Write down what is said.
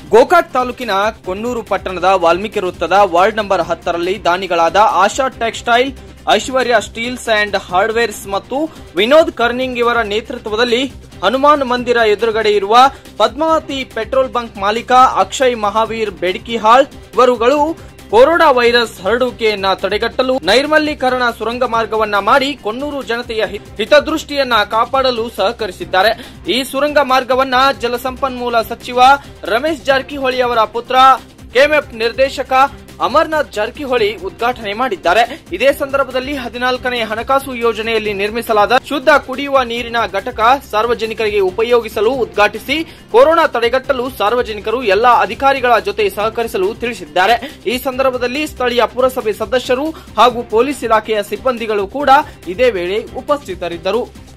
ಗೋಕಾಕ್ ತಾಲೂಕಿನ ಕೊನ್ನೂರು ಪಟ್ಟಣದ ವಾಲ್ಮೀಕಿ ವೃತ್ತದ ವಾರ್ಡ್ ನಂಬರ್ ಹತ್ತರಲ್ಲಿ ದಾನಿಗಳಾದ Asha textile Aishwarya steels and hardwares ಮತ್ತು ವಿನೋದ್ ಕರ್ನಿಂಗ್ ಇವರ ನೇತೃತ್ವದಲ್ಲಿ ಹನುಮಾನ್ ಮಂದಿರ ಎದುರುಗಡೆ ಇರುವ ಪದ್ಮಾವತಿ ಪೆಟ್ರೋಲ್ ಬಂಕ್ ಮಾಲೀಕ ಅಕ್ಷಯ್ ಮಹಾವೀರ್ ಬೆಡಕಿಹಾಳ್ ಇವರುಗಳು ಕೊರೋನಾ ವೈರಸ್ ಹರಡುವಿಕೆಯನ್ನ ತಡೆಗಟ್ಟಲು ನೈರ್ಮಲೀಕರಣ ಸುರಂಗ ಮಾರ್ಗವನ್ನ ಮಾಡಿ ಕೊಣ್ಣೂರು ಜನತೆಯ ಹಿತ- ಹಿತದೃಷ್ಟಿಯನ್ನ ಕಾಪಾಡಲು ಸಹಕರಿಸಿದ್ದಾರೆ ಈ ಸುರಂಗ ಮಾರ್ಗವನ್ನ ಜಲಸಂಪನ್ಮೂಲ ಸಚಿವ ರಮೇಶ್ ಜಾರಕಿಹೊಳಿ ಅವರ ಪುತ್ರ ಕೆಎಂಎಫ್ ನಿರ್ದೇಶಕ ಅಮರ್ನಾಥ್ ಜಾರಕಿಹೊಳಿ ಉದ್ಘಾಟನೆ ಮಾಡಿದ್ದಾರೆ ಇದೇ ಸಂದರ್ಭದಲ್ಲಿ ಹದಿನಾಲ್ಕನೇ ಹಣಕಾಸು ಯೋಜನೆಯಲ್ಲಿ ನಿರ್ಮಿಸಲಾದ ಶುದ್ಧ ಕುಡಿಯುವ ನೀರಿನ ಘಟಕ ಸಾರ್ವಜನಿಕರಿಗೆ ಉಪಯೋಗಿಸಲು ಉದ್ಘಾಟಿಸಿ ಕೊರೋನಾ ತಡೆಗಟ್ಟಲು ಸಾರ್ವಜನಿಕರು ಎಲ್ಲಾ ಅಧಿಕಾರಿಗಳ ಜೊತೆ ಸಹಕರಿಸಲು ತಿಳಿಸಿದ್ದಾರೆ ಈ ಸಂದರ್ಭದಲ್ಲಿ ಸ್ಥಳೀಯ ಪುರಸಭೆ ಸದಸ್ಯರು ಹಾಗೂ ಪೊಲೀಸ್ ಇಲಾಖೆಯ ಸಿಬ್ಬಂದಿಗಳು ಕೂಡ ಇದೇ ವೇಳೆ ಉಪಸ್ಥಿತರಿದ್ದರು